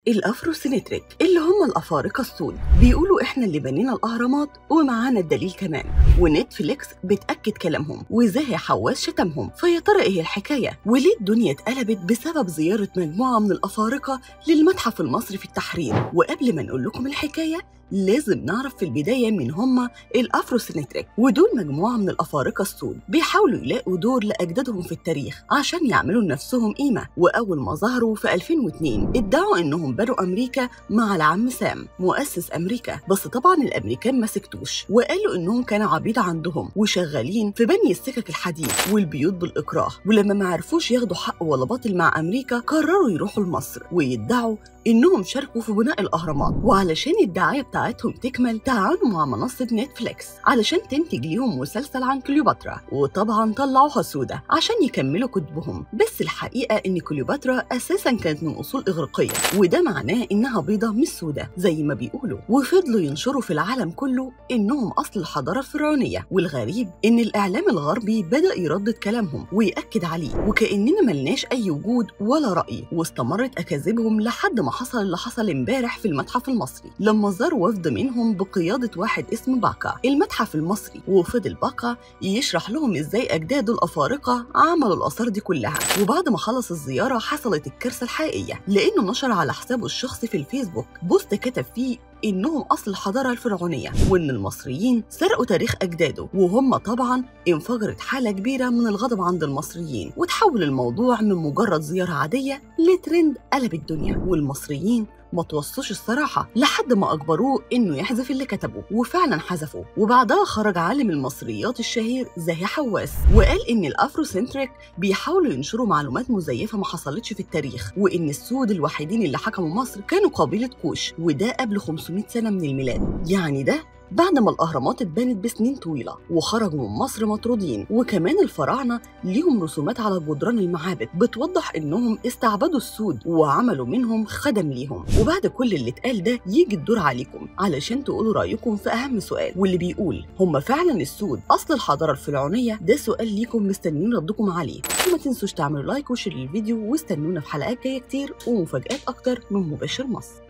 الافروسينتريك اللي هم الافارقه السود بيقولوا احنا اللي بنينا الاهرامات ومعانا الدليل كمان ونتفليكس بتاكد كلامهم وزاهي حواس شتمهم فيا ترى ايه الحكايه وليه الدنيا اتقلبت بسبب زياره مجموعه من الافارقه للمتحف المصري في التحرير وقبل ما نقول لكم الحكايه لازم نعرف في البداية مين هما الأفروسينتريك ودول مجموعة من الأفارقة السود بيحاولوا يلاقوا دور لأجدادهم في التاريخ عشان يعملوا لنفسهم قيمة وأول ما ظهروا في 2002 ادعوا إنهم بنوا أمريكا مع العم سام مؤسس أمريكا بس طبعا الأمريكان ما سكتوش وقالوا إنهم كانوا عبيد عندهم وشغالين في بني السكك الحديد والبيوت بالإكراه ولما ما عرفوش ياخدوا حق ولا باطل مع أمريكا قرروا يروحوا لمصر ويدعوا إنهم شاركوا في بناء الأهرامات وعلشان الدعاية بتاعتهم تكمل تعاونوا مع منصة نتفليكس علشان تنتج ليهم مسلسل عن كليوباترا وطبعا طلعوها سودة عشان يكملوا كتبهم بس الحقيقة إن كليوباترا أساسا كانت من أصول إغريقية وده معناه إنها بيضة مش سودة زي ما بيقولوا وفضلوا ينشروا في العالم كله إنهم أصل الحضارة الفرعونية والغريب إن الإعلام الغربي بدأ يردد كلامهم ويأكد عليه وكأننا ملناش أي وجود ولا رأي واستمرت أكاذيبهم لحد ما حصل اللي حصل امبارح في المتحف المصري لما زاروا وفد منهم بقيادة واحد اسمه باكا المتحف المصري وفضل باكا يشرح لهم ازاي أجداده الأفارقة عملوا الآثار دي كلها وبعد ما خلص الزيارة حصلت الكارثة الحقيقية لأنه نشر على حسابه الشخصي في الفيسبوك بوست كتب فيه إنهم أصل الحضارة الفرعونية وإن المصريين سرقوا تاريخ أجداده وهم طبعا انفجرت حالة كبيرة من الغضب عند المصريين وتحول الموضوع من مجرد زيارة عادية لترند قلب الدنيا والمصريين ما توصوش الصراحة لحد ما أجبروه إنه يحذف اللي كتبه وفعلا حذفه وبعدها خرج عالم المصريات الشهير زاهي حواس وقال إن الأفروسنتريك بيحاولوا ينشروا معلومات مزيفة ما حصلتش في التاريخ وإن السود الوحيدين اللي حكموا مصر كانوا قبيلة كوش وده قبل 500 سنة من الميلاد يعني ده بعد ما الأهرامات اتبنت بسنين طويلة وخرجوا من مصر مطرودين وكمان الفراعنة ليهم رسومات على جدران المعابد بتوضح إنهم استعبدوا السود وعملوا منهم خدم ليهم وبعد كل اللي اتقال ده يجي الدور عليكم علشان تقولوا رأيكم في أهم سؤال واللي بيقول هم فعلا السود أصل الحضارة الفرعونية ده سؤال ليكم مستنيين ردكم عليه وما تنسوش تعملوا لايك وشير للفيديو واستنونا في حلقات جاية كتير ومفاجآت أكتر من مباشر مصر